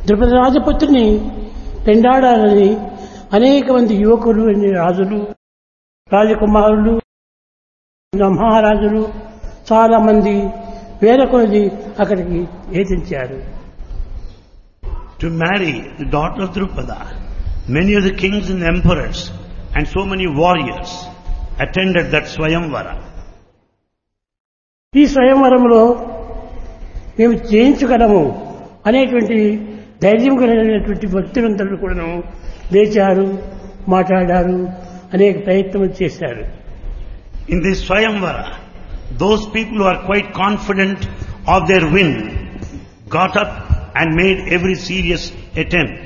ద్రుపద రాజపుత్రిని పెండాడాలని అనేక మంది యువకులు రాజులు రాజకుమారులు మహారాజులు చాలా మంది వేల కొలది అక్కడికి ఏతించారు To marry the daughter of Drupada, many of the kings and emperors and so many warriors attended that Swayamvara. ఈ స్వయంవరంలో మేము జయించగలము అనేటువంటి ధైర్యం కలిగినటువంటి భక్తులందరూ కూడాను లేచారు మాట్లాడారు అనేక ప్రయత్నం చేశారు In this Swayamvara, those people who are quite confident of their win got up and made every serious attempt.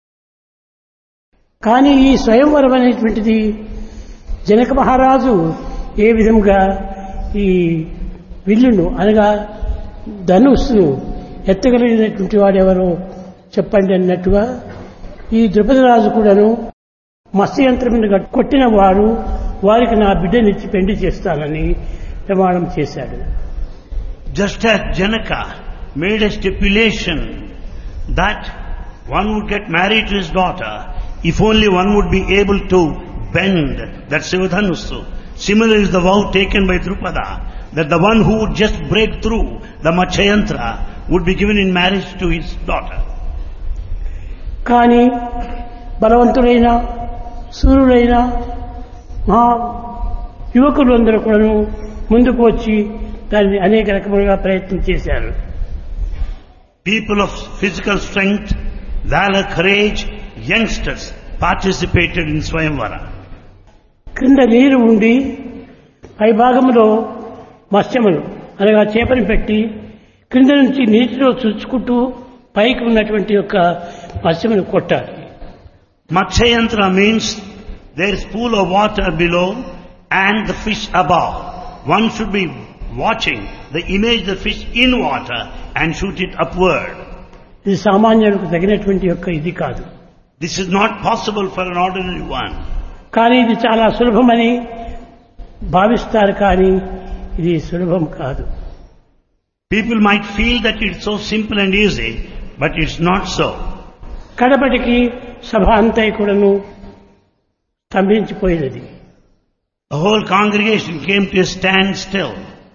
కానీ ఈ స్వయంవరం అనేటువంటిది జనక మహారాజు ఏ విధంగా ఈ విల్లును అనగా ధనుస్సును ఎత్తగలిగినటువంటి వాడెవరో చెప్పండి అన్నట్టుగా ఈ ద్రుపద రాజు కూడాను మత్స్యంత్రం మీద కొట్టిన వారు వారికి నా బిడ్డనిచ్చి పెండి చేస్తానని ప్రమాణం చేశాడు Just as Janaka made a stipulation that one would get married to his daughter if only one would be able to bend that Sivadhanusu. Similar is the vow taken by Drupada that the one who would just break through the Machayantra would be given in marriage to his daughter. కానీ బలవంతుడైన సూర్యుడైన మహా యువకులందరూ కూడాను ముందుకు వచ్చి దాన్ని అనేక రకములుగా ప్రయత్నం చేశారు People of physical strength, valor, courage, youngsters participated in Swayamvara. క్రింద నీరు ఉండి పై భాగంలో మత్స్యములు అనగా చేపని పెట్టి క్రింద నుంచి నీటిలో చుచ్చుకుంటూ పైకి ఉన్నటువంటి యొక్క మత్స్యమును కొట్టాలి Matsyayantra means there is pool of water below and the fish above. One should be watching the image of the fish in water and shoot it upward. ఇది సామాన్యులకు తగినటువంటి యొక్క ఇది కాదు This is not possible for an ordinary one. కానీ ఇది చాలా సులభమని భావిస్తారు కానీ ఇది సులభం కాదు People might feel that it's so simple and easy, but it's not so. కడపటికి సభ అంతా కూడాను స్తంభించిపోయినది The whole congregation came to a standstill.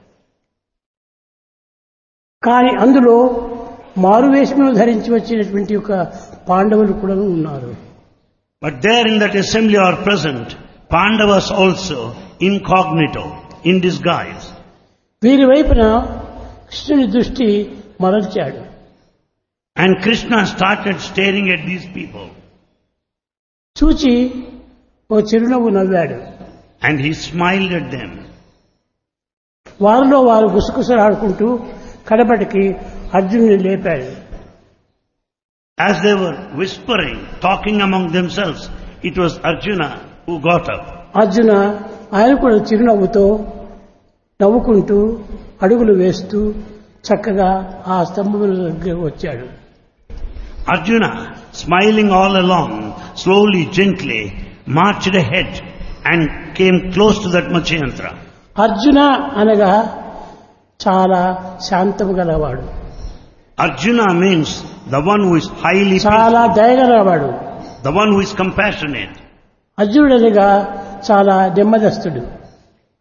కానీ అందులో మారువేషములు ధరించి వచ్చినటువంటి ఒక పాండవులు కూడా ఉన్నారు But there in that assembly are present Pandavas also incognito, in disguise. వీరి వైపున కృష్ణుని దృష్టి మరల్చాడు And Krishna started staring at these people. చూచి ఓ చిరునవ్వు నవ్వాడు And he smiled at them. వారిలో వారు గుసగుసలాడుకుంటూ కడపటికి అర్జునుని లేపాడు As they were whispering, talking among themselves, it was Arjuna who got up. Arjuna ఆయన కూడా చిరునవ్వుతో నవ్వుకుంటూ అడుగులు వేస్తూ చక్కగా ఆ స్తంభముల దగ్గరకు వచ్చాడు Arjuna, smiling all along, slowly, gently, marched ahead and came close to that Matsyayantra. Arjuna అనగా చాలా శాంతము గలవాడు Arjuna means the one who is highly చాలా peaceful, దయగలవాడు the one who is compassionate. అర్జునుడనగా చాలా నెమ్మదస్తుడు